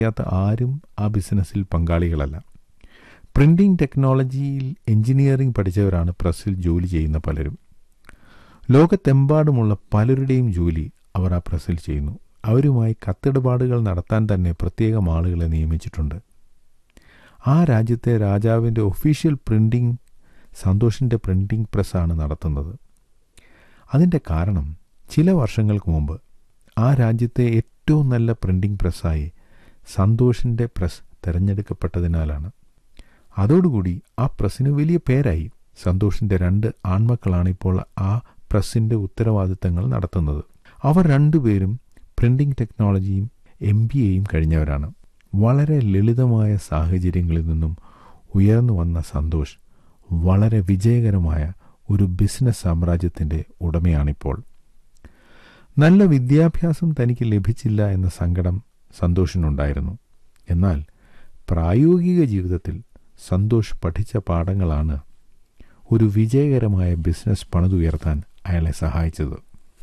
അറിയാത്ത ആരും ആ ബിസിനസ്സിൽ പങ്കാളികളല്ല പ്രിന്റിംഗ് ടെക്നോളജിയിൽ എഞ്ചിനീയറിംഗ് പഠിച്ചവരാണ് പ്രസ്സിൽ ജോലി ചെയ്യുന്ന പലരും ലോകത്തെമ്പാടുമുള്ള പലരുടെയും ജോലി അവർ ആ പ്രസ്സിൽ ചെയ്യുന്നു അവരുമായി കത്തിടപാടുകൾ നടത്താൻ തന്നെ പ്രത്യേകം ആളുകളെ നിയമിച്ചിട്ടുണ്ട് ആ രാജ്യത്തെ രാജാവിൻ്റെ ഒഫീഷ്യൽ പ്രിന്റിംഗ് സന്തോഷിൻ്റെ പ്രിന്റിംഗ് പ്രസ്സാണ് നടത്തുന്നത് അതിൻ്റെ കാരണം ചില വർഷങ്ങൾക്ക് മുമ്പ് ആ രാജ്യത്തെ ഏറ്റവും നല്ല പ്രിന്റിംഗ് പ്രസ്സായി സന്തോഷിൻ്റെ പ്രസ് തിരഞ്ഞെടുക്കപ്പെട്ടതിനാലാണ് അതോടുകൂടി ആ പ്രസ്സിന് വലിയ പേരായി സന്തോഷിൻ്റെ രണ്ട് ആൺമക്കളാണ് ഇപ്പോൾ ആ പ്രസ്സിൻ്റെ ഉത്തരവാദിത്തങ്ങൾ നടത്തുന്നത് അവർ രണ്ടുപേരും പ്രിന്റിംഗ് ടെക്നോളജിയും എം ബി എയും കഴിഞ്ഞവരാണ് വളരെ ലളിതമായ സാഹചര്യങ്ങളിൽ നിന്നും ഉയർന്നു വന്ന സന്തോഷ് വളരെ വിജയകരമായ ഒരു ബിസിനസ് സാമ്രാജ്യത്തിൻ്റെ ഉടമയാണിപ്പോൾ നല്ല വിദ്യാഭ്യാസം തനിക്ക് ലഭിച്ചില്ല എന്ന സങ്കടം സന്തോഷിനുണ്ടായിരുന്നു എന്നാൽ പ്രായോഗിക ജീവിതത്തിൽ സന്തോഷ് പഠിച്ച പാഠങ്ങളാണ് ഒരു വിജയകരമായ ബിസിനസ് പണിതുയർത്താൻ അയാളെ സഹായിച്ചത്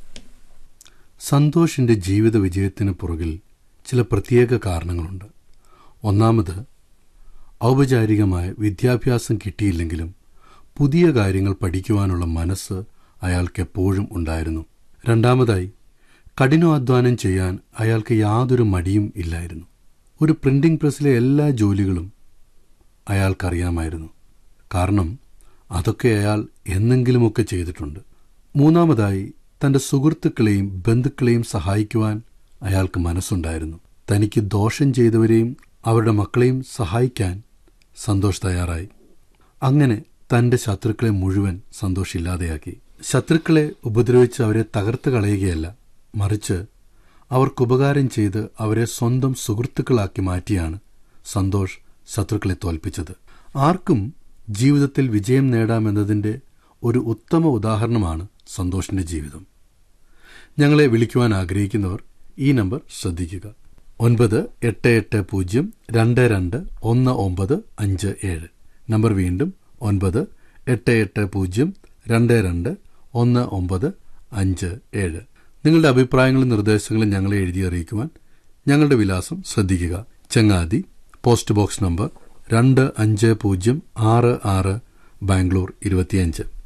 സന്തോഷിന്റെ ജീവിത വിജയത്തിന് പുറകിൽ ചില പ്രത്യേക കാരണങ്ങളുണ്ട് ഒന്നാമത് ഔപചാരികമായ വിദ്യാഭ്യാസം കിട്ടിയില്ലെങ്കിലും പുതിയ കാര്യങ്ങൾ പഠിക്കുവാനുള്ള മനസ്സ് അയാൾക്ക് എപ്പോഴും ഉണ്ടായിരുന്നു രണ്ടാമതായി കഠിനാധ്വാനം ചെയ്യാൻ അയാൾക്ക് യാതൊരു മടിയും ഇല്ലായിരുന്നു ഒരു പ്രിന്റിംഗ് പ്രസ്സിലെ എല്ലാ ജോലികളും അയാൾക്കറിയാമായിരുന്നു കാരണം അതൊക്കെ അയാൾ എന്നെങ്കിലുമൊക്കെ ചെയ്തിട്ടുണ്ട് മൂന്നാമതായി തന്റെ സുഹൃത്തുക്കളെയും ബന്ധുക്കളെയും സഹായിക്കുവാൻ അയാൾക്ക് മനസ്സുണ്ടായിരുന്നു തനിക്ക് ദോഷം ചെയ്തവരെയും അവരുടെ മക്കളെയും സഹായിക്കാൻ സന്തോഷ് തയ്യാറായി അങ്ങനെ തന്റെ ശത്രുക്കളെ മുഴുവൻ സന്തോഷ് ഇല്ലാതെയാക്കി ശത്രുക്കളെ ഉപദ്രവിച്ച് അവരെ തകർത്ത് കളയുകയല്ല മറിച്ച് അവർക്ക് ഉപകാരം ചെയ്ത് അവരെ സ്വന്തം സുഹൃത്തുക്കളാക്കി മാറ്റിയാണ് സന്തോഷ് ശത്രുക്കളെ തോൽപ്പിച്ചത് ആർക്കും ജീവിതത്തിൽ വിജയം നേടാമെന്നതിന്റെ ഒരു ഉത്തമ ഉദാഹരണമാണ് സന്തോഷിന്റെ ജീവിതം ഞങ്ങളെ വിളിക്കുവാൻ ആഗ്രഹിക്കുന്നവർ ഈ നമ്പർ ശ്രദ്ധിക്കുക ഒൻപത് എട്ട് എട്ട് പൂജ്യം രണ്ട് രണ്ട് ഒന്ന് ഒമ്പത് അഞ്ച് ഏഴ് നമ്പർ വീണ്ടും ഒൻപത് എട്ട് എട്ട് പൂജ്യം രണ്ട് രണ്ട് ഒന്ന് ഒമ്പത് അഞ്ച് ഏഴ് നിങ്ങളുടെ അഭിപ്രായങ്ങളും നിർദ്ദേശങ്ങളും ഞങ്ങളെ എഴുതി അറിയിക്കുവാൻ ഞങ്ങളുടെ വിലാസം ശ്രദ്ധിക്കുക ചങ്ങാതി പോസ്റ്റ് ബോക്സ് നമ്പർ രണ്ട് അഞ്ച് പൂജ്യം ആറ് ആറ് ബാംഗ്ലൂർ ഇരുപത്തിയഞ്ച്